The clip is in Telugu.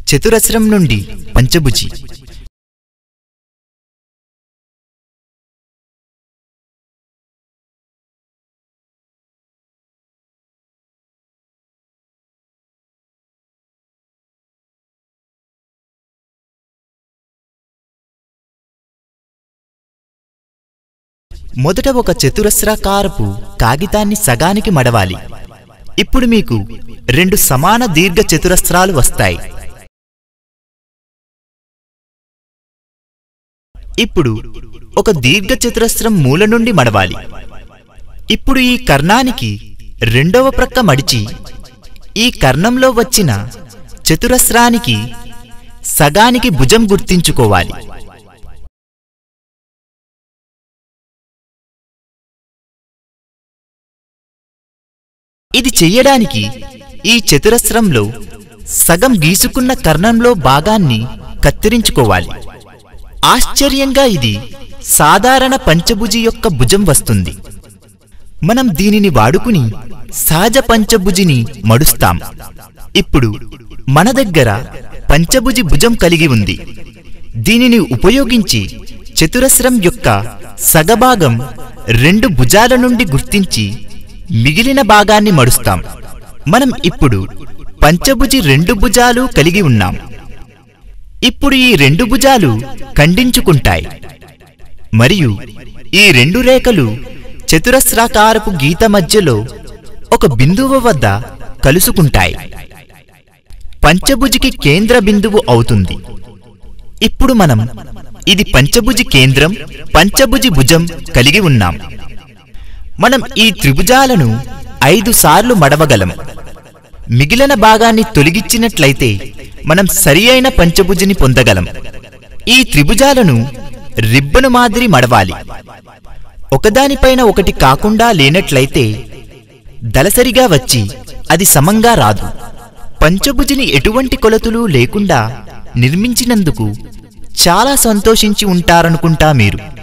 చతురస్రం నుండి పంచభుజి మొదట ఒక చతురస్రాకారపు కాగితాన్ని సగానికి మడవాలి ఇప్పుడు మీకు రెండు సమాన దీర్ఘ చతురస్రాలు వస్తాయి ఇప్పుడు ఒక దీర్ఘ చతురస్రం మూల నుండి మడవాలి ఇప్పుడు ఈ కర్ణానికి రెండవ ప్రక్క మడిచి ఈ కర్ణంలో వచ్చిన చతురస్రానికి సగానికి భుజం గుర్తించుకోవాలి ఇది చెయ్యడానికి ఈ చతురస్రంలో సగం గీసుకున్న కర్ణంలో భాగాన్ని కత్తిరించుకోవాలి ఆశ్చర్యంగా ఇది సాధారణ పంచభుజి యొక్క భుజం వస్తుంది మనం దీనిని వాడుకుని సహజ పంచభుజిని మడుస్తాం ఇప్పుడు మన దగ్గర పంచభుజి భుజం కలిగి ఉంది దీనిని ఉపయోగించి చతురస్రం యొక్క సగభాగం రెండు భుజాల నుండి గుర్తించి మిగిలిన భాగాన్ని మడుస్తాం మనం ఇప్పుడు పంచభుజి రెండు భుజాలు కలిగి ఉన్నాం ఇప్పుడు ఈ రెండు భుజాలు ఖండించుకుంటాయి మరియు ఈ రెండు రేఖలు చతురస్రాకారపు గీత మధ్యలో ఒక బిందువు వద్ద కలుసుకుంటాయి పంచభుజికి కేంద్ర బిందువు అవుతుంది ఇప్పుడు మనం ఇది పంచభుజి కేంద్రం పంచభుజి భుజం కలిగి ఉన్నాం మనం ఈ త్రిభుజాలను ఐదు సార్లు మడవగలం మిగిలిన భాగాన్ని తొలగించినట్లయితే మనం సరి అయిన పంచభుజిని పొందగలం ఈ త్రిభుజాలను రిబ్బను మాదిరి మడవాలి ఒకదానిపైన ఒకటి కాకుండా లేనట్లయితే దలసరిగా వచ్చి అది సమంగా రాదు పంచభుజిని ఎటువంటి కొలతలు లేకుండా నిర్మించినందుకు చాలా సంతోషించి ఉంటారనుకుంటా మీరు